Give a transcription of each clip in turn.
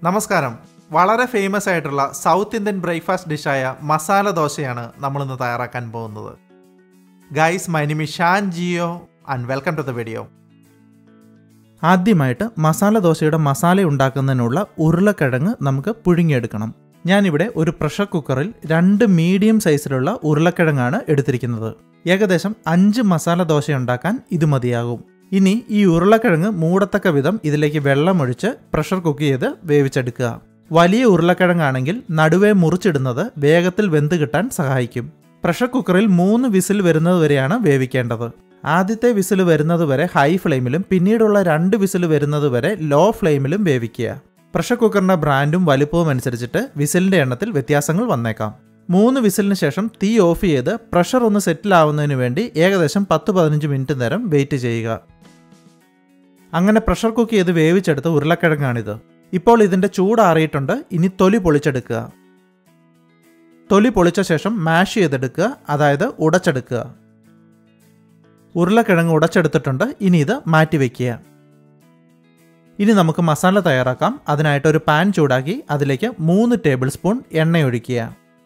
നമസ്കാരം വളരെ ഫേമസ് ആയിട്ടുള്ള സൗത്ത് ഇന്ത്യൻ ബ്രേക്ക്ഫാസ്റ്റ് ഡിഷായ മസാല ദോശയാണ് നമ്മളിന്ന് തയ്യാറാക്കാൻ പോകുന്നത് guys my Nimi Shan Jio and welcome to the video ആദ്യമായിട്ട് മസാല ദോശയുടെ മസാല ഉണ്ടാക്കുന്നതിനുള്ള ഉരുളക്കിഴങ്ങ് നമുക്ക് പുഴുങ്ങിയെടുക്കണം ഞാനിവിടെ ഒരു പ്രഷർ കുക്കറിൽ രണ്ട് മീഡിയം സൈസിലുള്ള ഉരുളക്കിഴങ്ങാണ് എടുത്തിരിക്കുന്നത് ഏകദേശം അഞ്ച് മസാല ദോശ ഉണ്ടാക്കാൻ ഇത് മതിയാകും ഇനി ഈ ഉരുളക്കിഴങ്ങ് മൂടത്തക്ക വിധം ഇതിലേക്ക് വെള്ളമൊഴിച്ച് പ്രഷർ കുക്ക് ചെയ്ത് വേവിച്ചെടുക്കുക വലിയ ഉരുളക്കിഴങ്ങാണെങ്കിൽ നടുവേ മുറിച്ചിടുന്നത് വേഗത്തിൽ വെന്ത് കിട്ടാൻ സഹായിക്കും പ്രഷർ കുക്കറിൽ മൂന്ന് വിസിൽ വരുന്നത് വരെയാണ് വേവിക്കേണ്ടത് ആദ്യത്തെ വിസിൽ വരുന്നത് വരെ ഹൈ ഫ്ലെയിമിലും പിന്നീടുള്ള രണ്ട് വിസിൽ വരുന്നത് വരെ ലോ ഫ്ലെയിമിലും വേവിക്കുക പ്രഷർ കുക്കറിന്റെ ബ്രാൻഡും വലുപ്പവും അനുസരിച്ചിട്ട് വിസിലിന്റെ എണ്ണത്തിൽ വ്യത്യാസങ്ങൾ വന്നേക്കാം മൂന്ന് വിസിലിന് ശേഷം തീ ഓഫ് ചെയ്ത് പ്രഷർ ഒന്ന് സെറ്റിൽ ആവുന്നതിന് വേണ്ടി ഏകദേശം പത്ത് പതിനഞ്ച് മിനിറ്റ് നേരം വെയിറ്റ് ചെയ്യുക അങ്ങനെ പ്രഷർ കുക്ക് ചെയ്ത് വേവിച്ചെടുത്ത ഉരുളക്കിഴങ്ങാണിത് ഇപ്പോൾ ഇതിന്റെ ചൂടാറിയിട്ടുണ്ട് ഇനി തൊലി പൊളിച്ചെടുക്കുക തൊലി പൊളിച്ച ശേഷം മാഷ് ചെയ്തെടുക്കുക അതായത് ഉടച്ചെടുക്കുക ഉരുളക്കിഴങ്ങ് ഉടച്ചെടുത്തിട്ടുണ്ട് ഇനി ഇത് മാറ്റി വയ്ക്കുക ഇനി നമുക്ക് മസാല തയ്യാറാക്കാം അതിനായിട്ട് ഒരു പാൻ ചൂടാക്കി അതിലേക്ക് മൂന്ന് ടേബിൾ സ്പൂൺ എണ്ണ ഒഴിക്കുക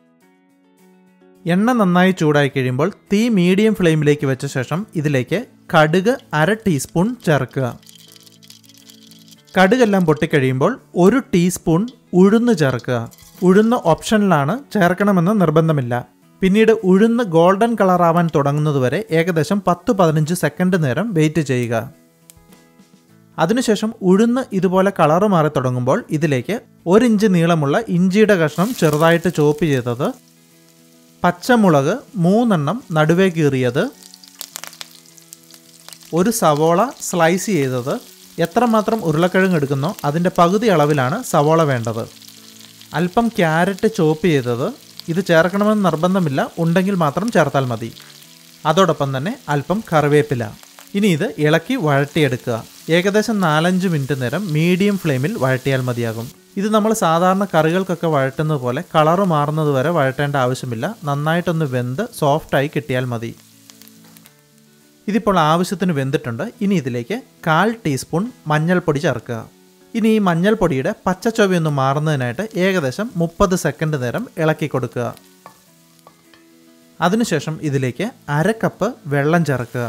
എണ്ണ നന്നായി ചൂടായി കഴിയുമ്പോൾ തീ മീഡിയം ഫ്ലെയിമിലേക്ക് വെച്ച ശേഷം ഇതിലേക്ക് കടുക് അര ടീസ്പൂൺ ചേർക്കുക കടുകെല്ലാം പൊട്ടിക്കഴിയുമ്പോൾ ഒരു ടീസ്പൂൺ ഉഴുന്ന് ചേർക്കുക ഉഴുന്ന് ഓപ്ഷനിലാണ് ചേർക്കണമെന്ന് നിർബന്ധമില്ല പിന്നീട് ഉഴുന്ന് ഗോൾഡൻ കളർ ആവാൻ തുടങ്ങുന്നതുവരെ ഏകദേശം പത്ത് പതിനഞ്ച് സെക്കൻഡ് നേരം വെയിറ്റ് ചെയ്യുക അതിനുശേഷം ഉഴുന്ന് ഇതുപോലെ കളറ് മാറി തുടങ്ങുമ്പോൾ ഇതിലേക്ക് ഒരു ഇഞ്ച് നീളമുള്ള ഇഞ്ചിയുടെ കഷ്ണം ചെറുതായിട്ട് ചോപ്പ് ചെയ്തത് പച്ചമുളക് മൂന്നെണ്ണം നടുവേ കീറിയത് ഒരു സവോള സ്ലൈസ് ചെയ്തത് എത്രമാത്രം ഉരുളക്കിഴങ്ങ് എടുക്കുന്നോ അതിൻ്റെ പകുതി അളവിലാണ് സവോള വേണ്ടത് അല്പം ക്യാരറ്റ് ചോപ്പ് ചെയ്തത് ഇത് ചേർക്കണമെന്ന് നിർബന്ധമില്ല ഉണ്ടെങ്കിൽ മാത്രം ചേർത്താൽ മതി അതോടൊപ്പം തന്നെ അല്പം കറിവേപ്പില ഇനി ഇത് ഇളക്കി വഴട്ടിയെടുക്കുക ഏകദേശം നാലഞ്ച് മിനിറ്റ് നേരം മീഡിയം ഫ്ലെയിമിൽ വഴട്ടിയാൽ മതിയാകും ഇത് നമ്മൾ സാധാരണ കറികൾക്കൊക്കെ വഴട്ടുന്നത് പോലെ കളറ് മാറുന്നത് വരെ വഴട്ടേണ്ട ആവശ്യമില്ല നന്നായിട്ടൊന്ന് വെന്ത് സോഫ്റ്റായി കിട്ടിയാൽ മതി ഇതിപ്പോൾ ആവശ്യത്തിന് വെന്തിട്ടുണ്ട് ഇനി ഇതിലേക്ക് കാൽ ടീസ്പൂൺ മഞ്ഞൾപ്പൊടി ചേർക്കുക ഇനി ഈ മഞ്ഞൾപ്പൊടിയുടെ പച്ചച്ചൊവയൊന്ന് മാറുന്നതിനായിട്ട് ഏകദേശം മുപ്പത് സെക്കൻഡ് നേരം ഇളക്കി കൊടുക്കുക അതിനുശേഷം ഇതിലേക്ക് അര കപ്പ് വെള്ളം ചേർക്കുക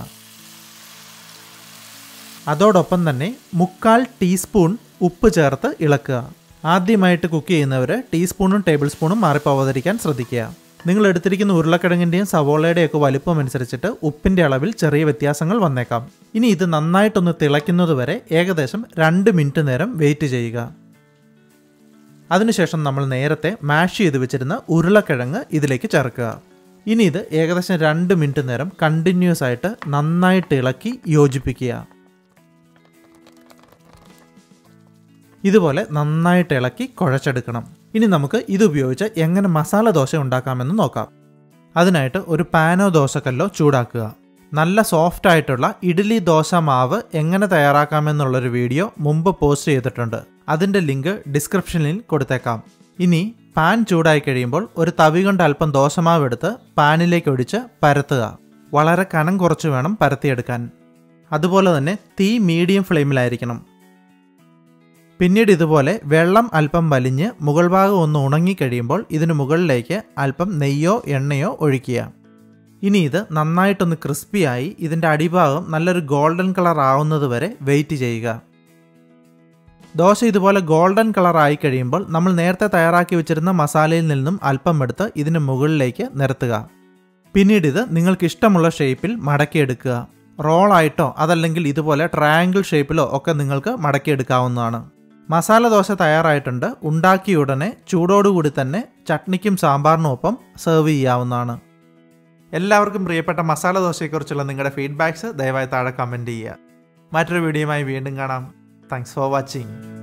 അതോടൊപ്പം തന്നെ മുക്കാൽ ടീസ്പൂൺ ഉപ്പ് ചേർത്ത് ഇളക്കുക ആദ്യമായിട്ട് കുക്ക് ചെയ്യുന്നവർ ടീസ്പൂണും ടേബിൾ സ്പൂണും മാറിപ്പോവാതിരിക്കാൻ ശ്രദ്ധിക്കുക നിങ്ങൾ എടുത്തിരിക്കുന്ന ഉരുളക്കിഴങ്ങിൻ്റെയും സവോളയുടെയും ഒക്കെ വലിപ്പം അനുസരിച്ചിട്ട് ഉപ്പിൻ്റെ അളവിൽ ചെറിയ വ്യത്യാസങ്ങൾ വന്നേക്കാം ഇനി ഇത് നന്നായിട്ടൊന്ന് തിളയ്ക്കുന്നത് വരെ ഏകദേശം രണ്ട് മിനിറ്റ് നേരം വെയിറ്റ് ചെയ്യുക അതിനുശേഷം നമ്മൾ നേരത്തെ മാഷ് ചെയ്ത് വെച്ചിരുന്ന ഉരുളക്കിഴങ്ങ് ഇതിലേക്ക് ചേർക്കുക ഇനി ഇത് ഏകദേശം രണ്ട് മിനിറ്റ് നേരം കണ്ടിന്യൂസ് ആയിട്ട് നന്നായിട്ട് ഇളക്കി യോജിപ്പിക്കുക ഇതുപോലെ നന്നായിട്ട് ഇളക്കി കുഴച്ചെടുക്കണം ഇനി നമുക്ക് ഇത് ഉപയോഗിച്ച് എങ്ങനെ മസാല ദോശ ഉണ്ടാക്കാമെന്ന് നോക്കാം അതിനായിട്ട് ഒരു പാനോ ദോശക്കല്ലോ ചൂടാക്കുക നല്ല സോഫ്റ്റ് ആയിട്ടുള്ള ഇഡ്ഡലി ദോശ മാവ് എങ്ങനെ തയ്യാറാക്കാമെന്നുള്ളൊരു വീഡിയോ മുമ്പ് പോസ്റ്റ് ചെയ്തിട്ടുണ്ട് അതിൻ്റെ ലിങ്ക് ഡിസ്ക്രിപ്ഷനിൽ കൊടുത്തേക്കാം ഇനി പാൻ ചൂടായി കഴിയുമ്പോൾ ഒരു തവി കൊണ്ട് അല്പം ദോശമാവ് എടുത്ത് പാനിലേക്ക് ഒഴിച്ച് പരത്തുക വളരെ കനം കുറച്ച് വേണം പരത്തിയെടുക്കാൻ അതുപോലെ തന്നെ തീ മീഡിയം ഫ്ലെയിമിലായിരിക്കണം പിന്നീട് ഇതുപോലെ വെള്ളം അല്പം വലിഞ്ഞ് മുകൾ ഭാഗം ഒന്ന് ഉണങ്ങിക്കഴിയുമ്പോൾ ഇതിന് മുകളിലേക്ക് അല്പം നെയ്യോ എണ്ണയോ ഒഴിക്കുക ഇനി ഇത് നന്നായിട്ടൊന്ന് ക്രിസ്പിയായി ഇതിൻ്റെ അടിഭാഗം നല്ലൊരു ഗോൾഡൻ കളർ ആവുന്നത് വരെ വെയിറ്റ് ചെയ്യുക ദോശ ഇതുപോലെ ഗോൾഡൻ കളർ ആയി കഴിയുമ്പോൾ നമ്മൾ നേരത്തെ തയ്യാറാക്കി വെച്ചിരുന്ന മസാലയിൽ നിന്നും അല്പം എടുത്ത് ഇതിന് മുകളിലേക്ക് നിരത്തുക പിന്നീട് ഇത് നിങ്ങൾക്ക് ഇഷ്ടമുള്ള ഷേപ്പിൽ മടക്കിയെടുക്കുക റോളായിട്ടോ അതല്ലെങ്കിൽ ഇതുപോലെ ട്രയാങ്കിൾ ഷേപ്പിലോ ഒക്കെ നിങ്ങൾക്ക് മടക്കിയെടുക്കാവുന്നതാണ് മസാല ദോശ തയ്യാറായിട്ടുണ്ട് ഉണ്ടാക്കിയ ഉടനെ ചൂടോടുകൂടി തന്നെ ചട്നിക്കും സാമ്പാറിനും ഒപ്പം സെർവ് ചെയ്യാവുന്നതാണ് എല്ലാവർക്കും പ്രിയപ്പെട്ട മസാല ദോശയെക്കുറിച്ചുള്ള നിങ്ങളുടെ ഫീഡ്ബാക്സ് ദയവായി താഴെ കമൻറ്റ് ചെയ്യുക മറ്റൊരു വീഡിയോയുമായി വീണ്ടും കാണാം താങ്ക്സ് ഫോർ വാച്ചിങ്